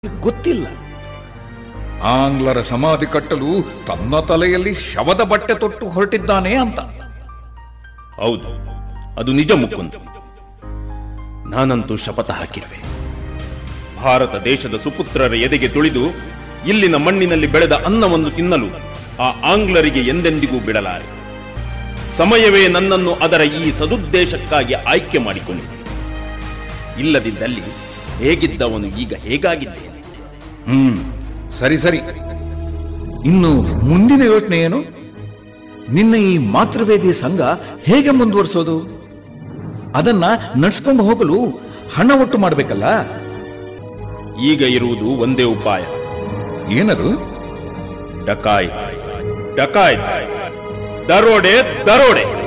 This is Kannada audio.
ಗೊತ್ತಿಲ್ಲ ಆಂಗ್ಲರ ಸಮಾಧಿ ಕಟ್ಟಲು ತನ್ನ ತಲೆಯಲ್ಲಿ ಶವದ ಬಟ್ಟೆ ತೊಟ್ಟು ಹೊರಟಿದ್ದಾನೆ ಅಂತ ಹೌದು ಅದು ನಿಜ ಮುಕುಂದ್ ನಾನಂತೂ ಶಪಥ ಹಾಕಿರುವೆ ಭಾರತ ದೇಶದ ಸುಪುತ್ರರ ಎದೆಗೆ ತುಳಿದು ಇಲ್ಲಿನ ಮಣ್ಣಿನಲ್ಲಿ ಬೆಳೆದ ಅನ್ನವನ್ನು ತಿನ್ನಲು ಆ ಆಂಗ್ಲರಿಗೆ ಎಂದೆಂದಿಗೂ ಬಿಡಲಾರೆ ಸಮಯವೇ ನನ್ನನ್ನು ಅದರ ಈ ಸದುದ್ದೇಶಕ್ಕಾಗಿ ಆಯ್ಕೆ ಮಾಡಿಕೊಂಡಿದೆ ಇಲ್ಲದಿದ್ದಲ್ಲಿ ಹೇಗಿದ್ದವನು ಈಗ ಹೇಗಾಗಿದ್ದೇನೆ ಹ್ಮ್ ಸರಿ ಸರಿ ಇನ್ನು ಮುಂದಿನ ಯೋಚನೆ ಏನು ನಿನ್ನ ಈ ಮಾತೃವೇದಿ ಸಂಘ ಹೇಗೆ ಮುಂದುವರಿಸೋದು ಅದನ್ನ ನಡ್ಸ್ಕೊಂಡು ಹೋಗಲು ಹಣ ಒಟ್ಟು ಮಾಡಬೇಕಲ್ಲ ಈಗ ಇರುವುದು ಒಂದೇ ಉಪಾಯ ಏನದು ಡಕಾಯತ್ ಡಕಾಯತ್ ದರೋಡೆ ದರೋಡೆ